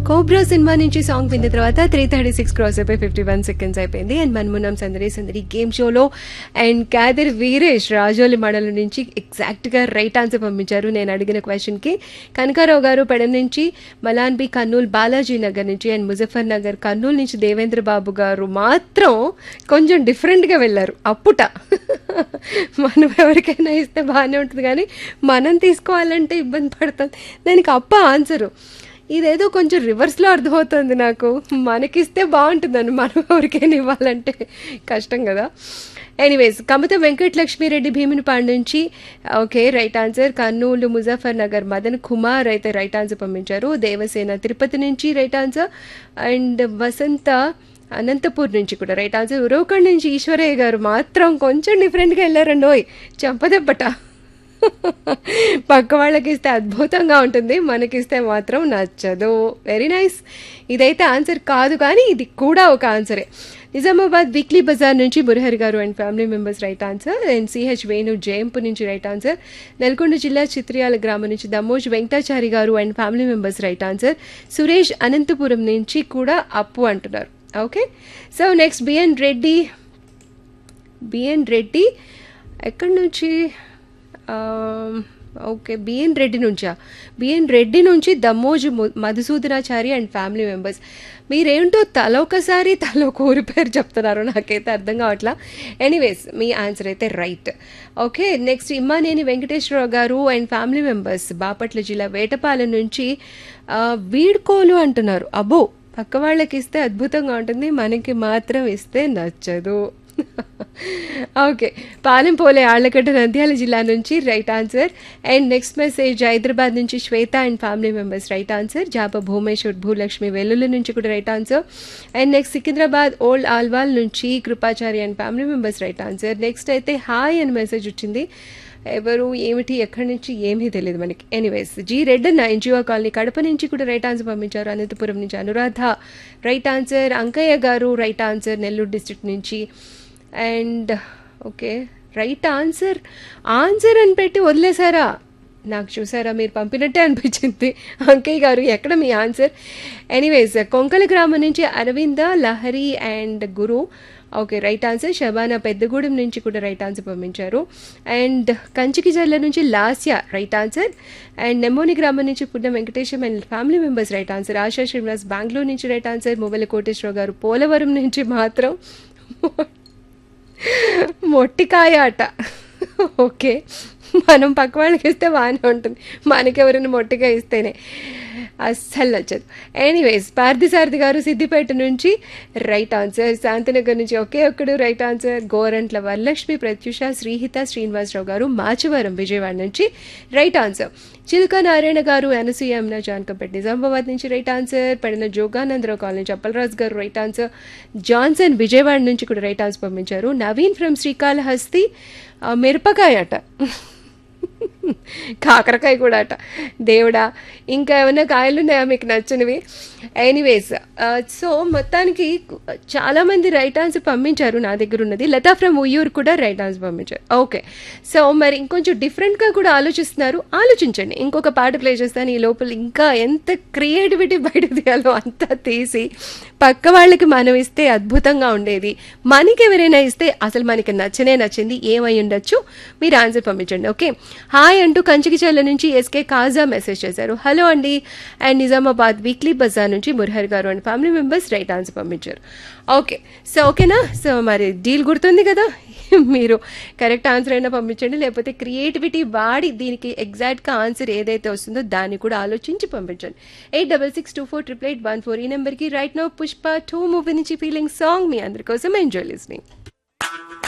cobra cinema నుంచి song విన్న తర్వాత త్రీ థర్టీ సిక్స్ క్రాస్ అయిపోయి ఫిఫ్టీ వన్ సెకండ్స్ అయిపోయింది అండ్ మన్మునం సందడి సందడి గేమ్ షోలో అండ్ క్యాదర్ వీరేష్ రాజోలి మండలం నుంచి ఎగ్జాక్ట్గా రైట్ ఆన్సర్ పంపించారు నేను అడిగిన క్వశ్చన్కి కనకారావు గారు పెడ నుంచి మలాన్బి కర్నూలు బాలాజీ నగర్ నుంచి అండ్ ముజఫర్ నగర్ కర్నూలు నుంచి దేవేంద్ర బాబు గారు మాత్రం కొంచెం డిఫరెంట్గా వెళ్ళారు అప్పుట మనం ఎవరికైనా ఇస్తే బాగానే ఉంటుంది కానీ మనం తీసుకోవాలంటే ఇబ్బంది పడుతుంది దానికి అప్ప ఆన్సరు ఇదేదో కొంచెం రివర్స్లో అర్థమవుతుంది నాకు మనకిస్తే బాగుంటుందని మనం ఎవరికైనా ఇవ్వాలంటే కష్టం కదా ఎనీవేస్ కమత వెంకటలక్ష్మిరెడ్డి భీమునిపాడు నుంచి okay right answer Kurnool Muzaffarnagar Madan Kumar అయితే రైట్ ఆన్సర్ పంపించారు దేవసేన తిరుపతి నుంచి right answer and Vasantha Anantapur నుంచి కూడా రైట్ ఆన్సర్ ఉరవకండ్ నుంచి ఈశ్వరయ్య గారు మాత్రం కొంచెం డిఫరెంట్గా వెళ్ళారండోయ్ చంపదెబ్బట పక్క వాళ్ళకి ఇస్తే అద్భుతంగా ఉంటుంది మనకిస్తే మాత్రం నచ్చదు వెరీ నైస్ ఇదైతే ఆన్సర్ కాదు కానీ ఇది కూడా ఒక ఆన్సరే నిజామాబాద్ వీక్లీ బజార్ నుంచి Murahari garu and family members right answer and CH Venu జయంపు నుంచి రైట్ ఆన్సర్ నల్గొండ జిల్లా చిత్రియాల గ్రామం నుంచి Dammoju Venkatachari garu and family members right answer Suresh Anantapuram నుంచి కూడా అప్పు అంటున్నారు okay so next BN Reddy BN Reddy ఎక్కడి నుంచి ఓకే బిఎన్ రెడ్డి నుంచా బిఎన్ రెడ్డి నుంచి Dammoju Madhusudanachari and family members మీరేంటో తల ఒకసారి తల ఒక ఊరి పేరు చెప్తున్నారు నాకైతే అర్థం కావట్లా ఎనీవేస్ మీ ఆన్సర్ అయితే right okay next Immaneni Venkateswara Rao garu and family members Bapatla జిల్లా వేటపాలెం నుంచి వీడ్కోలు అంటున్నారు అబ్బో పక్క వాళ్ళకి ఇస్తే అద్భుతంగా ఉంటుంది మనకి మాత్రం ఇస్తే నచ్చదు ఓకే పాలెంపోలే ఆళ్లగడ్డ నంద్యాల జిల్లా నుంచి right answer and next message Hyderabad నుంచి Swetha and family members right answer జాప భూమేశ్వర్ భూలక్ష్మి వెల్లుల నుంచి కూడా right answer and next Secunderabad old Alwal నుంచి Krupachari and family members right answer next అయితే హాయ్ అని మెసేజ్ వచ్చింది ఎవరు ఏమిటి ఎక్కడి నుంచి ఏమీ తెలియదు మనకి ఎనీవేస్ జీ రెడ్ అన్న ఎన్జిఓ కాలనీ కడప నుంచి కూడా రైట్ ఆన్సర్ పంపించారు అనంతపురం నుంచి Anuradha right answer Ankayya garu right answer Nellore district నుంచి and okay right answer answer అని పెట్టి వదిలేశారా నాకు చూసారా మీరు పంపినట్టే అనిపించింది అంకయ్య గారు ఎక్కడ మీ ఆన్సర్ ఎనీవేస్ కొంకల గ్రామం నుంచి Aravinda Lahari and Guru okay right answer Shabana Peddagudem నుంచి కూడా రైట్ ఆన్సర్ పంపించారు అండ్ కంచికి జల్ల నుంచి Lasya right answer and Nemmoni గ్రామం నుంచి Puttina Venkatesham and family members right answer Asha Srinivas Bengaluru నుంచి రైట్ ఆన్సర్ మొబైల్ కోటేశ్వరరావు గారు పోలవరం నుంచి మాత్రం మొట్టికాయ అట ఓకే మనం పక్క వాళ్ళకి ఇస్తే బాగానే ఉంటుంది మనకెవరైనా మొట్టిగా ఇస్తేనే అస్సలు నచ్చదు ఎనీవేస్ పార్థిసారథి గారు సిద్దిపేట నుంచి రైట్ ఆన్సర్ శాంతినగర్ నుంచి ఒకే ఒక్కడు రైట్ ఆన్సర్ గోరంట్ల వరలక్ష్మి ప్రత్యుష శ్రీహిత శ్రీనివాసరావు గారు మాచవరం విజయవాడ నుంచి రైట్ ఆన్సర్ చిలుక నారాయణ గారు అనసూయ అమ్న జాన్కంపేట్ నిజామాబాద్ నుంచి రైట్ ఆన్సర్ పడిన జోగానందరావు కాలనీ చప్పలరాజు గారు రైట్ ఆన్సర్ జాన్సన్ విజయవాడ నుంచి కూడా రైట్ ఆన్సర్ పంపించారు నవీన్ ఫ్రమ్ శ్రీకాళహస్తి మిరపకాయ అట కాకరకాయ కూడా అట దేవుడా ఇంకా ఏమైనా కాయలు ఉన్నాయా మీకు నచ్చనివి ఎనీవేస్ సో మొత్తానికి చాలామంది రైట్ ఆన్సర్ పంపించారు నా దగ్గర ఉన్నది లతా ఫ్రమ్ ఉయ్యూరు కూడా రైట్ ఆన్సర్ పంపించారు ఓకే సో మరి ఇంకొంచెం డిఫరెంట్గా కూడా ఆలోచిస్తున్నారు ఆలోచించండి ఇంకొక పాట ప్లే చేస్తాను ఈ లోపల ఇంకా ఎంత క్రియేటివిటీ బయట తీయాలో అంతా తీసి పక్క వాళ్ళకి మనం ఇస్తే అద్భుతంగా ఉండేది మనకి ఎవరైనా ఇస్తే అసలు మనకి నచ్చనే నచ్చింది ఏమై ఉండొచ్చు మీరు ఆన్సర్ పంపించండి ఓకే హాయ్ అంటూ కంచికిచల్ల నుంచి ఎస్కే కాజా మెసేజ్ చేశారు హలో అండి అండ్ నిజామాబాద్ వీక్లీ బజార్ నుంచి Murahar garu and family members right answer పంపించారు ఓకే సో ఓకేనా సో మరి డీల్ గుర్తుంది కదా మీరు కరెక్ట్ ఆన్సర్ అయినా పంపించండి లేకపోతే క్రియేటివిటీ వాడి దీనికి ఎగ్జాక్ట్గా ఆన్సర్ ఏదైతే వస్తుందో దాన్ని కూడా ఆలోచించి పంపించండి eight double six two four triple eight one four ఈ నెంబర్కి right no Pushpa two movie నుంచి ఫీలింగ్ సాంగ్ మీ అందరి కోసం ఎంజాయ్ లిస్నింగ్